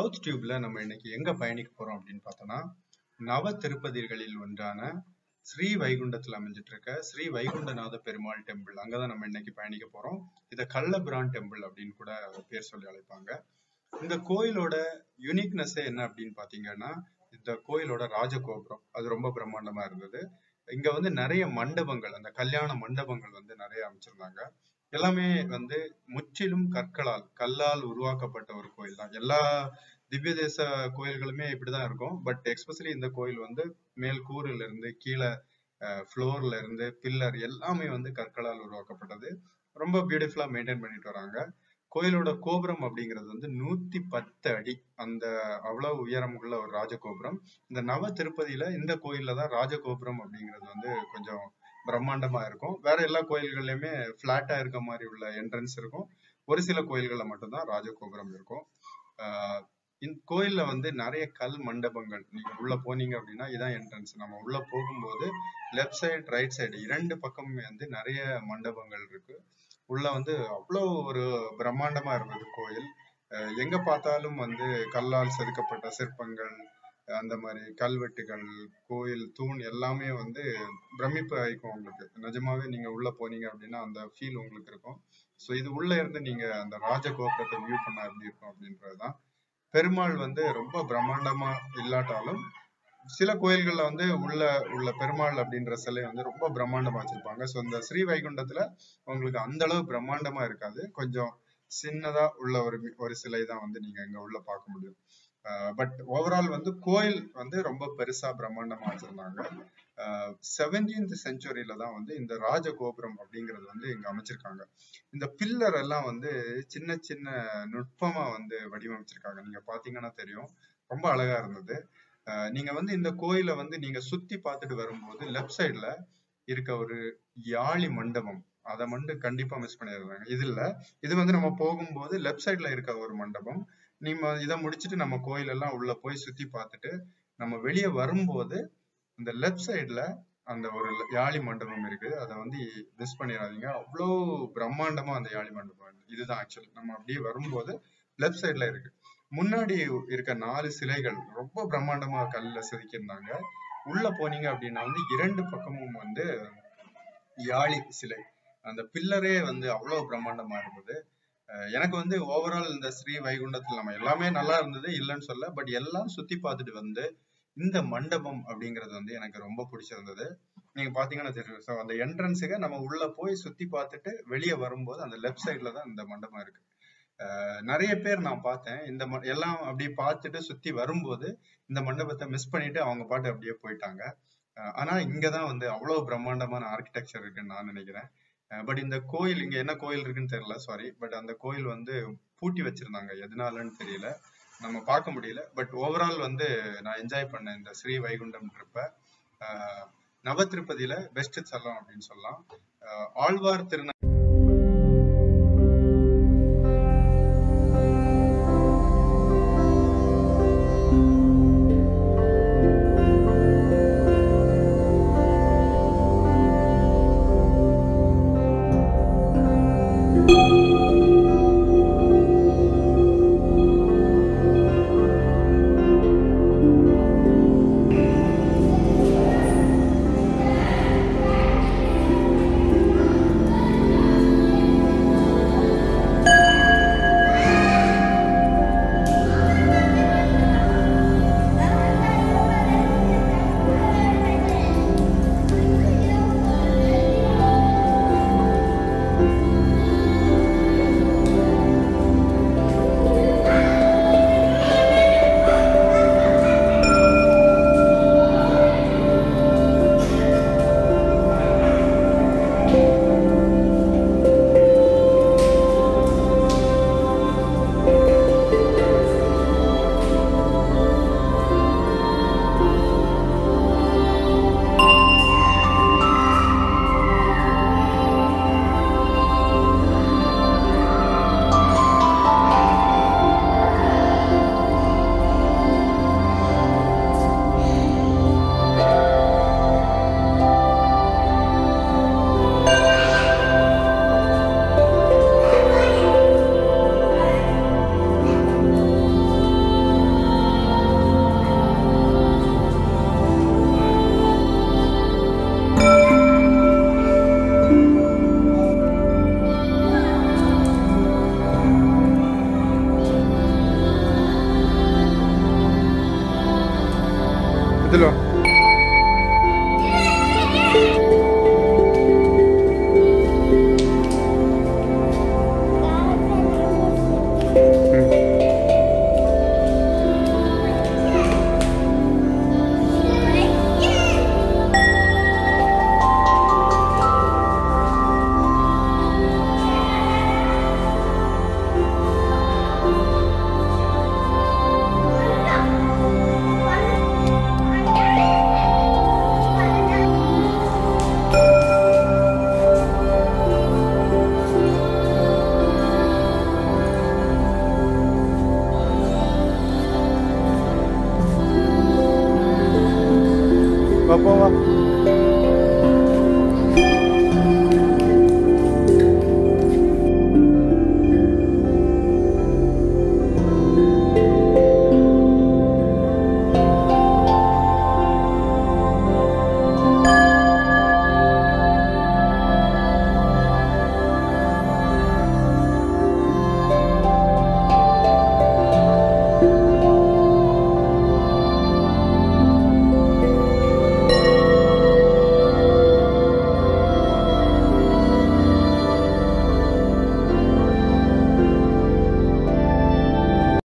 south டியூப்ல நம்ம இன்னைக்கு எங்க பயணிக்க போறோம் அப்படின்னு பார்த்தோம்னா நவ திருப்பதிகளில் ஒன்றான ஸ்ரீ வைகுண்டத்துல அமைஞ்சிட்டு இருக்க ஸ்ரீ வைகுண்டநாத பெருமாள் டெம்பிள் அங்கதான் நம்ம இன்னைக்கு பயணிக்க போறோம் இத கள்ளபிரான் டெம்பிள் அப்படின்னு கூட பேர் சொல்லி அழைப்பாங்க இந்த கோயிலோட யூனிக்னஸே என்ன அப்படின்னு பாத்தீங்கன்னா இந்த கோயிலோட ராஜகோபுரம் அது ரொம்ப பிரம்மாண்டமா இருந்தது இங்க வந்து நிறைய மண்டபங்கள் அந்த கல்யாண மண்டபங்கள் வந்து நிறைய அமைச்சிருந்தாங்க எல்லாமே வந்து முற்றிலும் கற்களால் கல்லால் உருவாக்கப்பட்ட ஒரு கோயில் தான் எல்லா திவ்ய தேச கோயில்களுமே இப்படிதான் இருக்கும் பட் எக்ஸ்பெஷலி இந்த கோயில் வந்து மேல் கூறுல இருந்து கீழே ஃப்ளோர்ல இருந்து பில்லர் எல்லாமே வந்து கற்களால் உருவாக்கப்பட்டது ரொம்ப பியூட்டிஃபுல்லா மெயின்டைன் பண்ணிட்டு வராங்க கோயிலோட கோபுரம் அப்படிங்கிறது வந்து நூத்தி பத்து அடி அந்த அவ்வளவு உயரம் உள்ள ஒரு ராஜகோபுரம் இந்த நவ திருப்பதியில இந்த கோயில்ல தான் ராஜகோபுரம் அப்படிங்கிறது வந்து கொஞ்சம் பிரம்மாண்டமா இருக்கும் வேற எல்லா கோயில்கள்லயுமே பிளாட்டா இருக்க மாதிரி உள்ள என்ட்ரன்ஸ் இருக்கும் ஒரு சில கோயில்கள்ல மட்டும்தான் ராஜகோபுரம் இருக்கும் ஆஹ் இந்த கோயில்ல வந்து நிறைய கல் மண்டபங்கள் நீங்க உள்ள போனீங்க அப்படின்னா இதான் என்ட்ரன்ஸ் நம்ம உள்ள போகும்போது லெஃப்ட் சைடு ரைட் சைடு இரண்டு பக்கமுமே வந்து நிறைய மண்டபங்கள் இருக்கு உள்ள வந்து அவ்வளோ ஒரு பிரம்மாண்டமா இருந்தது கோயில் அஹ் எங்க பார்த்தாலும் வந்து கல்லால் செதுக்கப்பட்ட சிற்பங்கள் அந்த மாதிரி கல்வெட்டுகள் கோயில் தூண் எல்லாமே வந்து பிரமிப்பு ஆயிக்கும் உங்களுக்கு நிஜமாவே நீங்க உள்ள போனீங்க அப்படின்னா அந்த ஃபீல் உங்களுக்கு இருக்கும் ஸோ இது உள்ள இருந்து நீங்க அந்த ராஜகோபுரத்தை வியூ பண்ணா எப்படி இருக்கும் அப்படின்றதுதான் பெருமாள் வந்து ரொம்ப பிரம்மாண்டமா இல்லாட்டாலும் சில கோயில்கள்ல வந்து உள்ள உள்ள பெருமாள் அப்படின்ற சிலை வந்து ரொம்ப பிரம்மாண்டமா வச்சிருப்பாங்க ஸோ இந்த ஸ்ரீ வைகுண்டத்துல உங்களுக்கு அந்த அளவு பிரம்மாண்டமா இருக்காது கொஞ்சம் சின்னதா உள்ள ஒரு ஒரு சிலை தான் வந்து நீங்க இங்க உள்ள பார்க்க முடியும் பட் ஓவரால் வந்து கோயில் வந்து ரொம்ப பெருசா பிரம்மாண்டமா வச்சிருந்தாங்க செவன்டீன்த் செஞ்சுரியில தான் வந்து இந்த ராஜகோபுரம் அப்படிங்கிறது வந்து இங்க அமைச்சிருக்காங்க இந்த பில்லர் எல்லாம் வந்து சின்ன சின்ன நுட்பமா வந்து வடிவமைச்சிருக்காங்க நீங்க பாத்தீங்கன்னா தெரியும் ரொம்ப அழகா இருந்தது நீங்க வந்து இந்த கோயிலை வந்து நீங்க சுத்தி பார்த்துட்டு வரும்போது லெஃப்ட் சைடுல இருக்க ஒரு யாழி மண்டபம் அதை மட்டும் கண்டிப்பா மிஸ் பண்ணிடுறாங்க இது இல்ல இது வந்து நம்ம போகும்போது லெஃப்ட் சைடுல இருக்க ஒரு மண்டபம் நீங்க இதை முடிச்சுட்டு நம்ம கோயில் எல்லாம் உள்ள போய் சுத்தி பார்த்துட்டு நம்ம வெளியே வரும்போது இந்த லெஃப்ட் சைடுல அந்த ஒரு யாழி மண்டபம் இருக்கு அதை வந்து மிஸ் பண்ணிடாதீங்க அவ்வளோ பிரம்மாண்டமா அந்த யாழி மண்டபம் இதுதான் ஆக்சுவலி நம்ம அப்படியே வரும்போது லெஃப்ட் சைடுல இருக்கு முன்னாடி இருக்க நாலு சிலைகள் ரொம்ப பிரம்மாண்டமா கல்ல செதுக்கியிருந்தாங்க உள்ள போனீங்க அப்படின்னா வந்து இரண்டு பக்கமும் வந்து யாழி சிலை அந்த பில்லரே வந்து அவ்வளவு பிரம்மாண்டமா இருந்தது எனக்கு வந்து ஓவரால் இந்த ஸ்ரீ வைகுண்டத்துல நம்ம எல்லாமே நல்லா இருந்தது இல்லைன்னு சொல்ல பட் எல்லாம் சுத்தி பார்த்துட்டு வந்து இந்த மண்டபம் அப்படிங்கிறது வந்து எனக்கு ரொம்ப பிடிச்சிருந்தது நீங்க பாத்தீங்கன்னா தெரியும் ஸோ அந்த என்ட்ரன்ஸுக்கு நம்ம உள்ள போய் சுத்தி பார்த்துட்டு வெளியே வரும்போது அந்த லெஃப்ட் சைட்ல தான் இந்த மண்டபம் இருக்கு நிறைய பேர் நான் பார்த்தேன் இந்த எல்லாம் அப்படியே பார்த்துட்டு சுத்தி வரும்போது இந்த மண்டபத்தை மிஸ் பண்ணிட்டு அவங்க பாட்டு அப்படியே போயிட்டாங்க ஆனா இங்கதான் வந்து அவ்வளவு பிரம்மாண்டமான ஆர்கிடெக்சர் இருக்குன்னு நான் நினைக்கிறேன் பட் இந்த கோயில் இங்க என்ன கோயில் இருக்குன்னு தெரியல சாரி பட் அந்த கோயில் வந்து பூட்டி வச்சிருந்தாங்க எதனாலன்னு தெரியல நம்ம பார்க்க முடியல பட் ஓவரால் வந்து நான் என்ஜாய் பண்ணேன் இந்த ஸ்ரீ வைகுண்டம் ட்ரிப்பை நவ திருப்பதியில பெஸ்ட் தலம் அப்படின்னு சொல்லலாம் ஆழ்வார் திருநா வா போவா